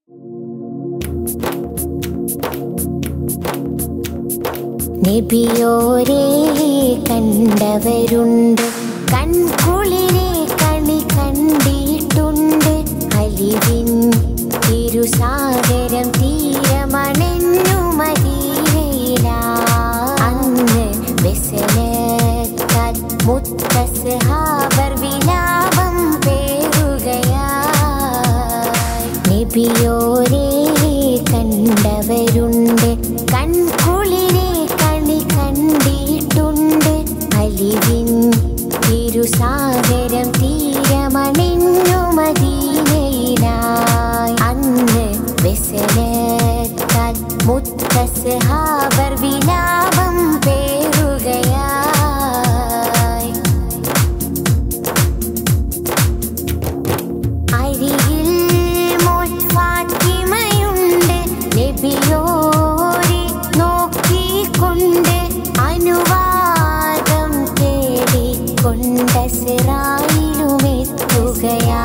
നബിയോരെ കണ്ടവരുണ്ട് കൺകുളിരെ കണി കണ്ടിട്ടുണ്ട് അലിവിൻ തിരുസാഗരം തീരമണഞ്ഞു മദീനയില അന്ന് വ്യസനത്താൽ മുത്തസ്ഹാബർ വിലാപം പേറുകയായി നബിയോരെ കണ്ടവരുണ്ട് കൺകുളിരെ കണി കണ്ടിട്ടുണ്ട് അലിവിൻ തിരുസാഗരം തീരമണിഞ്ഞു മദീനയിലായി അന്ന് വ്യസനത്താൽ മുത്തസ്ഹാബർ വിലാപം പേറുകയായി അരികിൽ മോൾ ഫാത്തിമയുണ്ട് നബിയോരെ നോക്കിക്കൊണ്ട് അനുവാദം തേടിക്കൊണ്ട് സിറായിലുമെത്തുകയാ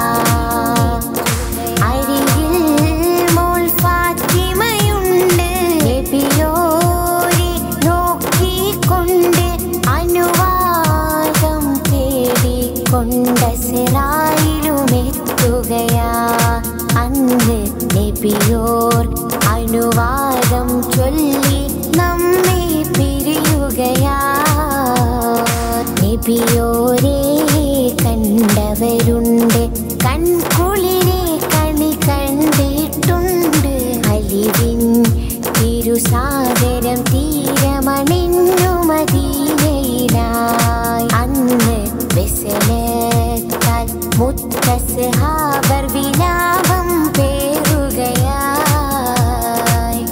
അരികിൽ മോൾ ഫാത്തിമയുണ്ട് നബിയോരെ നോക്കിക്കൊണ്ട് അനുവാദം തേടിക്കൊണ്ട് സിറായിലുമെത്തുകയാ അന്ന് നബിയോർ അനുവാദം ചൊല്ലി നമ്മെ പിരിയുകയാ നബിയോരെ കണ്ടവരുണ്ട് കൺകുളിരെ കണി കണ്ടിട്ടുണ്ട് അലിവിൻ തിരുസാഗരം തീരമണിഞ്ഞു മദീനയിലായി അന്ന് വ്യസനത്താൽ മുത്തസ്ഹാബർ വിലാപം പേറുകയായി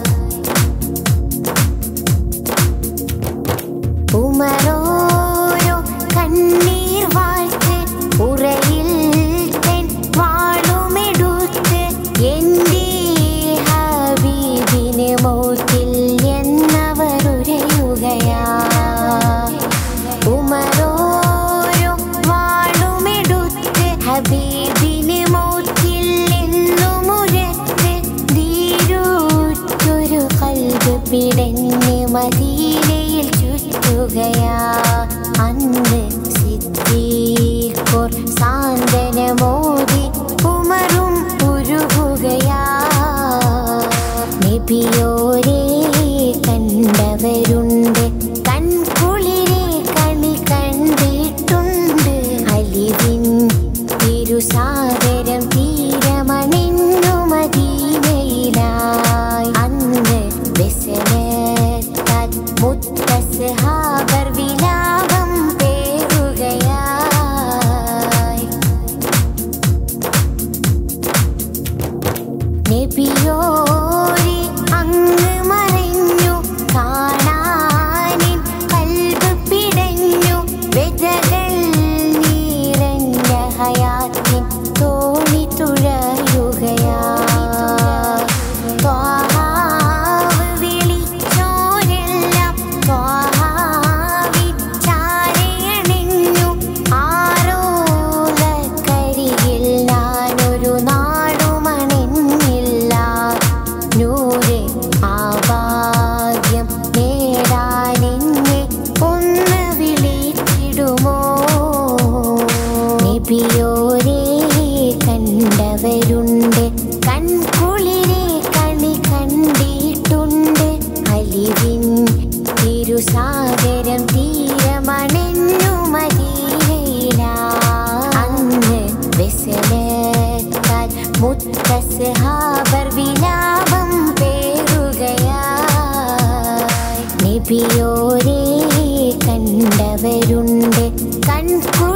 ഉമറോരോ കണ്ണീർ വാഴ്ത്ത് ഉറയിൽ തെൻ വാളുമെടുത്ത് എൻ്റെ ഹബീബിന് മൗത്തിൽ എന്നവരുരയുകയാ ഉമറോരോ വാളുമെടുത്ത് ഹബീബിന് മൗത്തിൽ എന്നു മുരത്ത് ധീരൂറ്റൊരു കൽബ് പിടഞ്ഞ് മദീനയിൽ ചുറ്റുകയാ അന്ന് സിദ്ദീഖോർ സാന്ത്വനമോദി ഉമറും ഉരുകുകയാ നബിയോരെ കണ്ടവരുണ്ട് കൺകുളിരെ കണി കണ്ടിട്ടുണ്ട് അലിവിൻ തിരുസാഗരം തീരമണിഞ്ഞു മദീനയിലായി അന്ന് വ്യസനത്താൽ മുത്തസ്ഹാബർ വിലാപം പേറുകയായി നബിയോരെ അങ്ങ് മറഞ്ഞു കാണാനിൻ കൽബ് പിടഞ്ഞു വ്യതകൾ നീറഞ്ഞ ഹയാത്തിൻ തോണി തുഴയുകയാ ത്വാഹാവ് വിളിച്ചോരെല്ലാം ത്വാഹാവിൻ ചാരയണിഞ്ഞു ആരോലക്കരികിൽ ഞാനൊരു നാടുമണിഞ്ഞില്ല നൂറെ ആഭാഗ്യം നേടാനെന്നെ ഒന്ന് വിളിച്ചിടുമോ നബിയോരെ കണ്ടവരുണ്ട് കൺകുളിരെ കണി കണ്ടിട്ടുണ്ട് അലിവിൻ തിരുസാഗരം തീരമണഞ്ഞു മദീനയില അന്ന് വ്യസനത്താൽ മുത്തസ്ഹാബർ വിലാപം പേറുകയായി നബിയോരെ കണ്ടവരുണ്ട് കൺകു